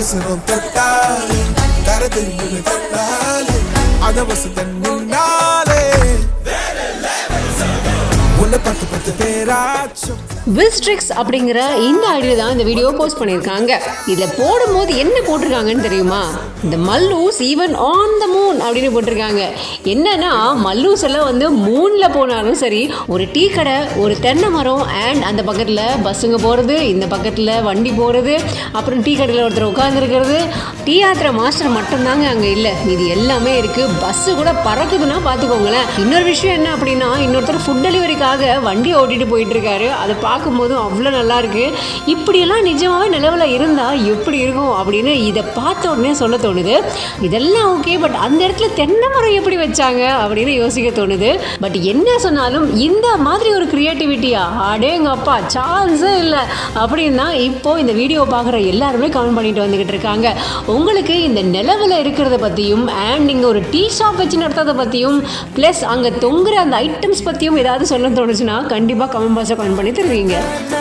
அவசரம் தொட்டாலே தர தெரியுது தன்னாலே அதவசத்தன் நின்னாலே உன்னை பத்து பத்து பேராச்சும் விஸ்ட்ரிக்ஸ் அப்படிங்கிற இந்த ஐடியா தான் இந்த வீடியோ போஸ்ட் பண்ணியிருக்காங்க இதில் போடும்போது என்ன போட்டிருக்காங்கன்னு தெரியுமா இந்த Mallus even on the moon அப்படின்னு போட்டிருக்காங்க என்னன்னா மல்லூஸ் எல்லாம் வந்து மூணில் போனாலும் சரி ஒரு டீ கடை ஒரு தென்னை மரம் அண்ட் அந்த பக்கத்தில் பஸ்ஸுங்க போகிறது இந்த பக்கத்தில் வண்டி போகிறது அப்புறம் டீ கடையில் ஒருத்தர் உட்காந்துருக்கிறது டீ ஆத்திர மாஸ்டர் மட்டும்தாங்க அங்கே இல்லை இது எல்லாமே இருக்குது பஸ்ஸு கூட பறக்குதுன்னா பார்த்துக்கோங்களேன் இன்னொரு விஷயம் என்ன அப்படின்னா இன்னொருத்தர் ஃபுட் டெலிவரிக்காக வண்டி ஓட்டிட்டு போயிட்டு இருக்காரு அதை பார்க்கும்போது அவ்வளோ நல்லா இருக்கு இப்படியெல்லாம் நிஜமாவே நிலவில் இருந்தால் எப்படி இருக்கும் அப்படின்னு இதை பார்த்த உடனே சொல்ல தோணுது இதெல்லாம் ஓகே பட் அந்த இடத்துல தென்னை மரம் எப்படி வச்சாங்க அப்படின்னு யோசிக்க தோணுது பட் என்ன சொன்னாலும் இந்த மாதிரி ஒரு கிரியேட்டிவிட்டியா அடேங்க அப்பா சான்ஸே இல்லை அப்படின்னா இப்போ இந்த வீடியோ பார்க்குற எல்லாருமே கமெண்ட் பண்ணிட்டு வந்துகிட்டு இருக்காங்க உங்களுக்கு இந்த நிலவில் இருக்கிறத பற்றியும் அண்ட் இங்கே ஒரு டீ ஷாப் வச்சு நடத்துறதை பற்றியும் ப்ளஸ் அங்கே தொங்குற அந்த ஐட்டம்ஸ் பற்றியும் ஏதாவது சொல்ல தோணுச்சுன்னா கண்டிப்பாக கமெண்ட் பாக்ஸில் கமெண்ட் பண்ணி தருவீங்க